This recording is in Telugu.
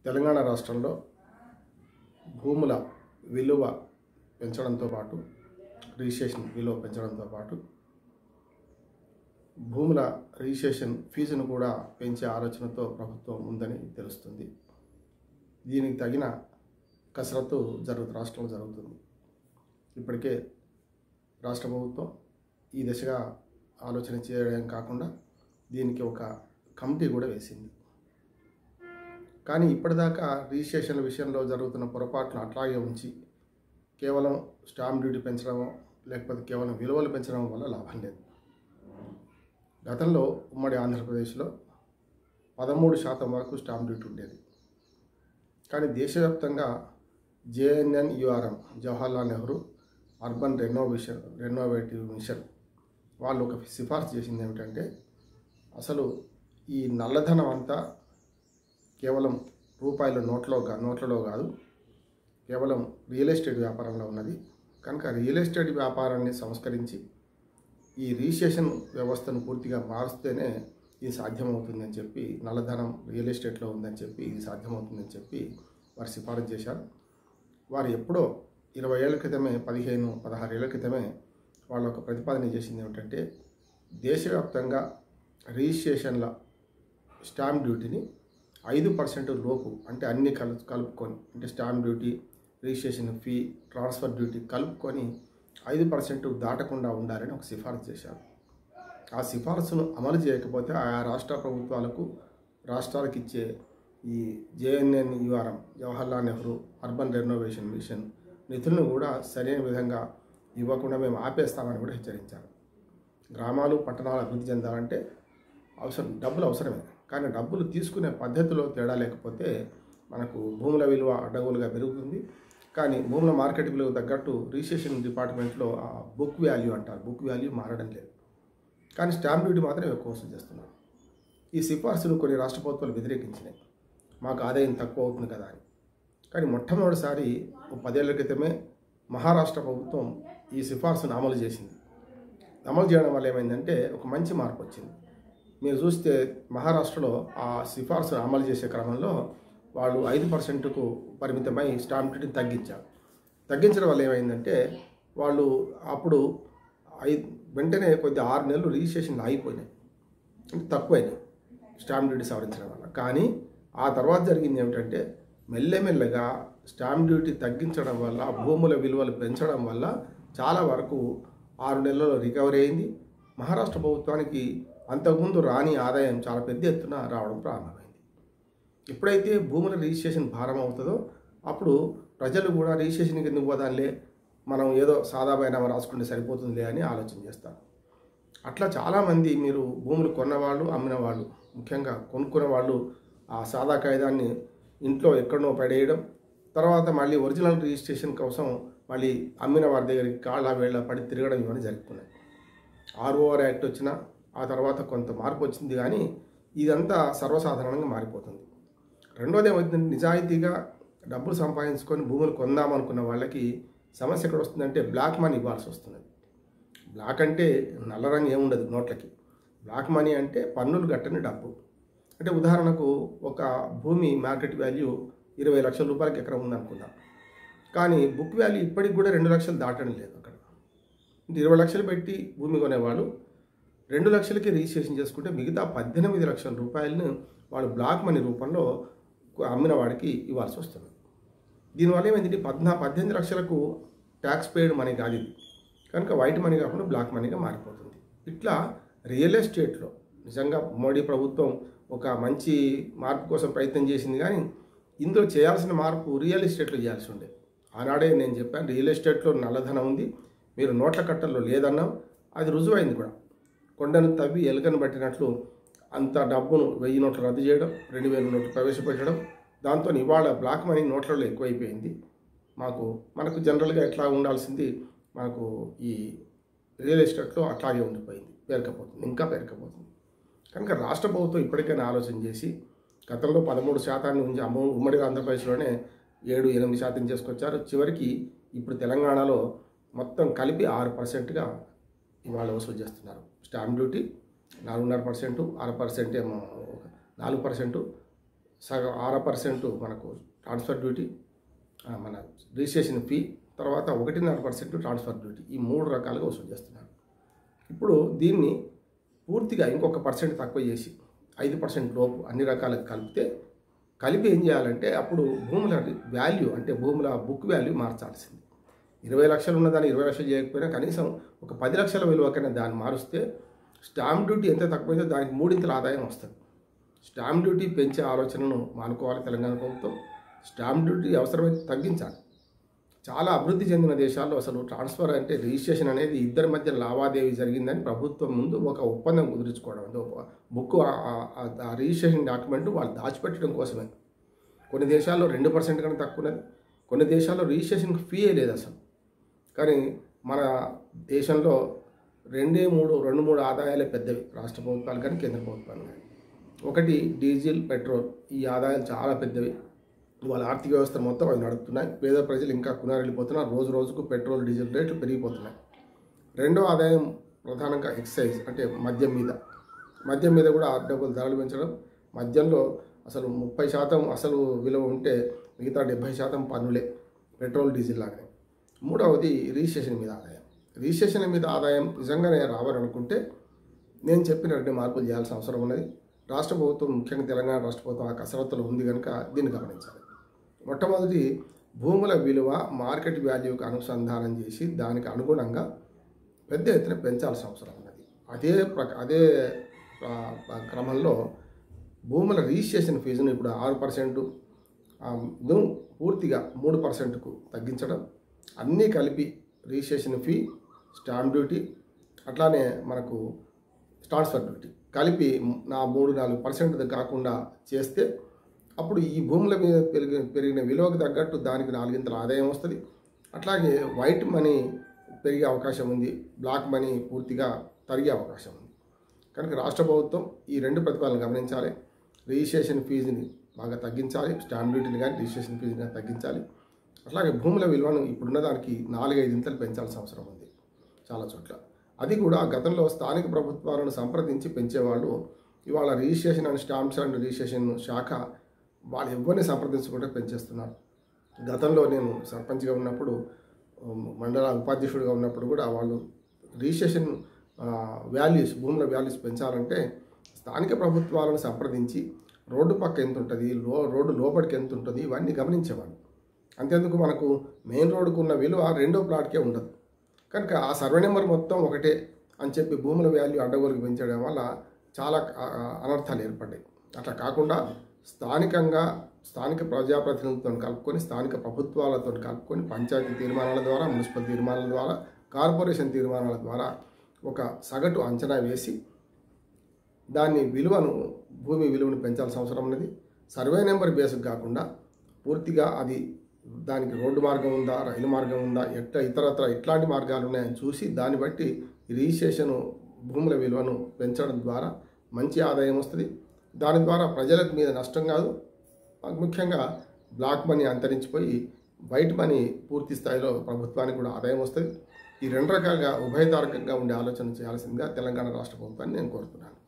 తెలంగాణ రాష్ట్రంలో భూముల విలువ పెంచడంతో పాటు రిజిస్ట్రేషన్ విలువ పెంచడంతో పాటు భూముల రిజిస్ట్రేషన్ ఫీజును కూడా పెంచే ఆలోచనతో ప్రభుత్వం ఉందని తెలుస్తుంది దీనికి తగిన కసరత్తు జరుగుతుంది రాష్ట్రంలో జరుగుతుంది ఇప్పటికే రాష్ట్ర ప్రభుత్వం ఈ దిశగా ఆలోచన చేయడం కాకుండా దీనికి ఒక కమిటీ కూడా వేసింది కానీ ఇప్పటిదాకా రిజిస్ట్రేషన్ల విషయంలో జరుగుతున్న పొరపాట్లను అట్లాగే ఉంచి కేవలం స్టాంప్ డ్యూటీ పెంచడమో లేకపోతే కేవలం విలువలు పెంచడం వల్ల లాభం లేదు గతంలో ఉమ్మడి ఆంధ్రప్రదేశ్లో పదమూడు శాతం వరకు స్టాంప్ డ్యూటీ ఉండేది కానీ దేశవ్యాప్తంగా JNN URM Jawaharlal Nehru urban renovation renovative mission వాళ్ళు ఒక సిఫార్సు చేసింది ఏమిటంటే అసలు ఈ నల్లధనం అంతా కేవలం రూపాయల నోట్లో కా నోట్లలో కాదు కేవలం రియల్ ఎస్టేట్ వ్యాపారంలో ఉన్నది కనుక రియల్ ఎస్టేట్ వ్యాపారాన్ని సంస్కరించి ఈ రిజిస్ట్రేషన్ వ్యవస్థను పూర్తిగా మారుస్తేనే ఇది సాధ్యమవుతుందని చెప్పి నల్లధనం రియల్ ఎస్టేట్లో ఉందని చెప్పి ఇది సాధ్యమవుతుందని చెప్పి వారు సిఫారసు చేశారు వారు ఎప్పుడో ఇరవై ఏళ్ల క్రితమే పదిహేను పదహారు ఏళ్ల క్రితమే వాళ్ళు ఒక ప్రతిపాదన చేసింది ఏమిటంటే దేశవ్యాప్తంగా రిజిస్ట్రేషన్ల స్టాంప్ డ్యూటీని ఐదు పర్సెంట్ లోపు అంటే అన్ని కలు కలుపుకొని అంటే stamp duty registration fee transfer duty కలుపుకొని ఐదు పర్సెంట్ దాటకుండా ఉండాలని ఒక సిఫారసు చేశారు ఆ సిఫారసును అమలు చేయకపోతే ఆయా రాష్ట్ర ప్రభుత్వాలకు రాష్ట్రాలకు ఇచ్చే ఈ JNN URM Jawaharlal Nehru urban renovation mission నిధులను కూడా సరైన విధంగా ఇవ్వకుండా మేము ఆపేస్తామని కూడా హెచ్చరించారు గ్రామాలు పట్టణాలు అభివృద్ధి చెందాలంటే అవసరం డబ్బులు అవసరమే కానీ డబ్బులు తీసుకునే పద్ధతిలో తేడా లేకపోతే మనకు భూముల విలువ అడ్డగోలుగా పెరుగుతుంది కానీ భూముల మార్కెట్ విలువ తగ్గట్టు రిజిస్ట్రేషన్ డిపార్ట్మెంట్లో ఆ బుక్ వాల్యూ అంటారు బుక్ వాల్యూ మారడం లేదు కానీ స్టాంప్ డ్యూటీ మాత్రం ఎక్కువ వసూలు చేస్తున్నారు ఈ సిఫార్సును కొన్ని రాష్ట్ర ప్రభుత్వాలు వ్యతిరేకించినాయి మాకు ఆదాయం తక్కువ అవుతుంది కదా అని కానీ మొట్టమొదటిసారి ఓ పదేళ్ల క్రితమే మహారాష్ట్ర ప్రభుత్వం ఈ సిఫార్సును అమలు చేసింది అమలు చేయడం వల్ల ఏమైందంటే ఒక మంచి మార్పు వచ్చింది మీరు చూస్తే మహారాష్ట్రలో ఆ సిఫార్సును అమలు చేసే క్రమంలో వాళ్ళు ఐదు పర్సెంట్కు పరిమితమై స్టాంప్ డ్యూటీని తగ్గించారు తగ్గించడం వల్ల ఏమైందంటే వాళ్ళు అప్పుడు ఐదు వెంటనే కొద్ది ఆరు నెలలు రిజిస్ట్రేషన్లు ఆగిపోయినాయి అంటే తక్కువైనాయి స్టాంప్ డ్యూటీ సవరించడం వల్ల కానీ ఆ తర్వాత జరిగింది ఏమిటంటే మెల్లమెల్లగా స్టాంప్ డ్యూటీ తగ్గించడం వల్ల భూముల విలువలు పెంచడం వల్ల చాలా వరకు ఆరు నెలల్లో రికవరీ అయింది మహారాష్ట్ర ప్రభుత్వానికి అంతకుముందు రాని ఆదాయం చాలా పెద్ద ఎత్తున రావడం ప్రారంభమైంది ఎప్పుడైతే భూముల రిజిస్ట్రేషన్ భారం అవుతుందో అప్పుడు ప్రజలు కూడా రిజిస్ట్రేషన్కి ఎందుకు పోదాంలే మనం ఏదో సాదామైన రాసుకుంటే సరిపోతుందిలే అని ఆలోచన చేస్తారు అట్లా చాలామంది మీరు భూములు కొన్నవాళ్ళు అమ్మిన వాళ్ళు ముఖ్యంగా కొనుక్కున్న వాళ్ళు ఆ సాదా కాయిదాన్ని ఇంట్లో ఎక్కడనో పడేయడం తర్వాత మళ్ళీ ఒరిజినల్ రిజిస్ట్రేషన్ కోసం మళ్ళీ అమ్మిన వారి దగ్గరికి కాళ్ళ వేళ్ళ పడి తిరగడం ఇవన్నీ జరుగుతున్నాయి ఆర్ఓఆర్ యాక్ట్ వచ్చినా ఆ తర్వాత కొంత మార్పు వచ్చింది కానీ ఇదంతా సర్వసాధారణంగా మారిపోతుంది రెండోది ఏమవుతుందంటే నిజాయితీగా డబ్బులు సంపాదించుకొని భూములు కొందామనుకున్న వాళ్ళకి సమస్య ఎక్కడ వస్తుందంటే బ్లాక్ మనీ ఇవ్వాల్సి వస్తుంది బ్లాక్ అంటే నల్ల రంగు ఏముండదు నోట్లకి బ్లాక్ మనీ అంటే పన్నులు కట్టని డబ్బు అంటే ఉదాహరణకు ఒక భూమి మార్కెట్ వాల్యూ ఇరవై లక్షల రూపాయలకి ఎకరం ఉందనుకుందాం కానీ బుక్ వాల్యూ ఇప్పటికి కూడా రెండు లక్షలు దాటడం లేదు అక్కడ ఇరవై లక్షలు పెట్టి భూమి కొనేవాళ్ళు రెండు లక్షలకి రిజిస్ట్రేషన్ చేసుకుంటే మిగతా పద్దెనిమిది లక్షల రూపాయలను వాళ్ళు బ్లాక్ మనీ రూపంలో అమ్మిన వాడికి ఇవ్వాల్సి వస్తుంది దీనివల్ల ఏమైంది పద్నా పద్దెనిమిది లక్షలకు ట్యాక్స్ పేడ్ మనీ కాదు ఇది కనుక వైట్ మనీ కాకుండా బ్లాక్ మనీగా మారిపోతుంది ఇట్లా రియల్ ఎస్టేట్లో నిజంగా మోడీ ప్రభుత్వం ఒక మంచి మార్పు కోసం ప్రయత్నం చేసింది కానీ ఇందులో చేయాల్సిన మార్పు రియల్ ఎస్టేట్లో చేయాల్సి ఉండే ఆనాడే నేను చెప్పాను రియల్ ఎస్టేట్లో నల్లధనం ఉంది మీరు నోట్ల కట్టల్లో లేదన్నాం అది రుజువైంది కూడా కొండను తవ్వి ఎలుకను పట్టినట్లు అంత డబ్బును వెయ్యి నోట్లు రద్దు చేయడం రెండు వేల నోట్లు ప్రవేశపెట్టడం దాంతో ఇవాళ బ్లాక్ మనీ నోట్లలో ఎక్కువైపోయింది మాకు మనకు జనరల్గా ఎట్లా ఉండాల్సింది మనకు ఈ రియల్ ఎస్టేట్లో అట్లాగే ఉండిపోయింది పేరుకపోతుంది ఇంకా పేరుకపోతుంది కనుక రాష్ట్ర ప్రభుత్వం ఇప్పటికైనా ఆలోచన చేసి గతంలో పదమూడు శాతాన్ని ఉంచి అమ్మ ఉమ్మడి ఆంధ్రప్రదేశ్లోనే ఏడు ఎనిమిది శాతం చేసుకొచ్చారు చివరికి ఇప్పుడు తెలంగాణలో మొత్తం కలిపి ఆరు పర్సెంట్గా ఇవాళ వసూలు చేస్తున్నారు స్టాంప్ డ్యూటీ నాలుగున్నర పర్సెంట్ ఆరు పర్సెంట్ ఏమో నాలుగు పర్సెంట్ సగం ఆరు పర్సెంట్ మనకు ట్రాన్స్ఫర్ డ్యూటీ ఆ, మన రిజిస్ట్రేషన్ ఫీ తర్వాత ఒకటిన్నర పర్సెంట్ ట్రాన్స్ఫర్ డ్యూటీ ఈ మూడు రకాలుగా వసూలు చేస్తున్నారు ఇప్పుడు దీన్ని పూర్తిగా ఇంకొక పర్సెంట్ తక్కువ చేసి ఐదు పర్సెంట్ లోపు అన్ని రకాలకు కలిపితే కలిపి ఏం చేయాలంటే అప్పుడు భూముల వాల్యూ అంటే భూముల బుక్ వాల్యూ మార్చాల్సింది ఇరవై లక్షలు ఉన్నదాన్ని ఇరవై లక్షలు చేయకపోయినా కనీసం ఒక పది లక్షల విలువకైనా దాన్ని మారుస్తే స్టాంప్ డ్యూటీ ఎంత తక్కువైతే దానికి మూడింతల ఆదాయం వస్తుంది స్టాంప్ డ్యూటీ పెంచే ఆలోచనను మానుకోవాలి తెలంగాణ ప్రభుత్వం స్టాంప్ డ్యూటీ అవసరమైతే తగ్గించాలి చాలా అభివృద్ధి చెందిన దేశాల్లో అసలు ట్రాన్స్ఫర్ అంటే రిజిస్ట్రేషన్ అనేది ఇద్దరి మధ్య లావాదేవీ జరిగిందని ప్రభుత్వం ముందు ఒక ఒప్పందం కుదుర్చుకోవడం అంటే ఒక బుక్ ఆ రిజిస్ట్రేషన్ డాక్యుమెంట్ వాళ్ళు దాచిపెట్టడం కోసమే కొన్ని దేశాల్లో రెండు పర్సెంట్ కన్నా తక్కువ ఉన్నది కొన్ని దేశాల్లో రిజిస్ట్రేషన్కి ఫీయే లేదు అసలు కానీ మన దేశంలో రెండే మూడు రెండు మూడు ఆదాయాలే పెద్దవి రాష్ట్ర ప్రభుత్వాలు కానీ కేంద్ర ప్రభుత్వాలు కానీ ఒకటి డీజిల్ పెట్రోల్ ఈ ఆదాయాలు చాలా పెద్దవి వాళ్ళ ఆర్థిక వ్యవస్థ మొత్తం అవి నడుపుతున్నాయి పేద ప్రజలు ఇంకా కునారెళ్ళిపోతున్నారు రోజు రోజుకు పెట్రోల్ డీజిల్ రేట్లు పెరిగిపోతున్నాయి రెండో ఆదాయం ప్రధానంగా ఎక్సైజ్ అంటే మద్యం మీద మద్యం మీద కూడా డబ్బులు ధరలు పెంచడం మద్యంలో అసలు ముప్పై శాతం అసలు విలువ ఉంటే మిగతా డెబ్బై శాతం పన్నులే పెట్రోల్ డీజిల్ లాగానే మూడవది రిజిస్ట్రేషన్ మీద ఆదాయం రిజిస్ట్రేషన్ మీద ఆదాయం నిజంగానే రావాలనుకుంటే నేను చెప్పిన రెండు మార్పులు చేయాల్సిన అవసరం ఉన్నది రాష్ట్ర ప్రభుత్వం ముఖ్యంగా తెలంగాణ రాష్ట్ర ప్రభుత్వం ఆ కసరత్తులో ఉంది కనుక దీన్ని గమనించాలి మొట్టమొదటి భూముల విలువ మార్కెట్ వాల్యూకి అనుసంధానం చేసి దానికి అనుగుణంగా పెద్ద ఎత్తున పెంచాల్సిన అవసరం ఉన్నది అదే ప్రక అదే ఆ, ఆ క్రమంలో భూముల రిజిస్ట్రేషన్ ఫీజును ఇప్పుడు ఆరు పర్సెంట్ పూర్తిగా మూడు పర్సెంట్కు తగ్గించడం అన్నీ కలిపి రిజిస్ట్రేషన్ ఫీ స్టాంప్ డ్యూటీ అట్లానే మనకు ట్రాన్స్ఫర్ డ్యూటీ కలిపి నా మూడు నాలుగు పర్సెంట్ కాకుండా చేస్తే అప్పుడు ఈ భూముల మీద పెరిగిన పెరిగిన విలువకు తగ్గట్టు దానికి నాలుగింతల ఆదాయం వస్తుంది అట్లాగే వైట్ మనీ పెరిగే అవకాశం ఉంది బ్లాక్ మనీ పూర్తిగా తరిగే అవకాశం ఉంది కనుక రాష్ట్ర ప్రభుత్వం ఈ రెండు ప్రతిపాదనలు గమనించాలి రిజిస్ట్రేషన్ ఫీజుని బాగా తగ్గించాలి స్టాంప్ డ్యూటీని కానీ రిజిస్ట్రేషన్ ఫీజుని కానీ తగ్గించాలి అట్లాగే భూముల విలువను ఇప్పుడున్న దానికి నాలుగైదు ఇంతలు పెంచాల్సిన అవసరం ఉంది చాలా చోట్ల అది కూడా గతంలో స్థానిక ప్రభుత్వాలను సంప్రదించి పెంచేవాళ్ళు ఇవాళ registration and stamps and registration శాఖ వాళ్ళు ఎవరిని సంప్రదించకుండా పెంచేస్తున్నారు గతంలో నేను సర్పంచ్గా ఉన్నప్పుడు ఉమ్, మండల ఉపాధ్యక్షుడిగా ఉన్నప్పుడు కూడా వాళ్ళు రిజిస్ట్రేషన్ వాల్యూస్ భూముల వాల్యూస్ పెంచాలంటే స్థానిక ప్రభుత్వాలను సంప్రదించి రోడ్డు పక్క ఎంత ఉంటుంది లో రోడ్డు లోపలికి ఎంత ఉంటుంది ఇవన్నీ గమనించేవాళ్ళు అంతేందుకు మనకు మెయిన్ రోడ్డుకు ఉన్న విలువ రెండో ప్లాట్కే ఉండదు కనుక ఆ సర్వే నెంబర్ మొత్తం ఒకటే అని చెప్పి భూముల వాల్యూ అడ్డగోలుకు పెంచడం వల్ల చాలా ఆ, అనర్థాలు ఏర్పడ్డాయి అట్లా కాకుండా స్థానికంగా స్థానిక ప్రజాప్రతినిధులతో కలుపుకొని స్థానిక ప్రభుత్వాలతో కలుపుకొని పంచాయతీ తీర్మానాల ద్వారా మున్సిపల్ తీర్మానాల ద్వారా కార్పొరేషన్ తీర్మానాల ద్వారా ఒక సగటు అంచనా వేసి దాన్ని విలువను భూమి విలువను పెంచాల్సిన అవసరం ఉన్నది సర్వే నెంబర్ బేస్డ్ కాకుండా పూర్తిగా అది దానికి రోడ్డు మార్గం ఉందా రైలు మార్గం ఉందా ఎట్లా ఇతరత్ర ఎట్లాంటి మార్గాలు ఉన్నాయని చూసి దాన్ని బట్టి ఈ రిజిస్ట్రేషన్ భూముల విలువను పెంచడం ద్వారా మంచి ఆదాయం వస్తుంది దాని ద్వారా ప్రజలకు మీద నష్టం కాదు ముఖ్యంగా బ్లాక్ మనీ అంతరించిపోయి వైట్ మనీ పూర్తి స్థాయిలో ప్రభుత్వానికి కూడా ఆదాయం వస్తుంది ఈ రెండు రకాలుగా ఉభయతారకంగా ఉండే ఆలోచన చేయాల్సిందిగా తెలంగాణ రాష్ట్ర ప్రభుత్వాన్ని నేను కోరుతున్నాను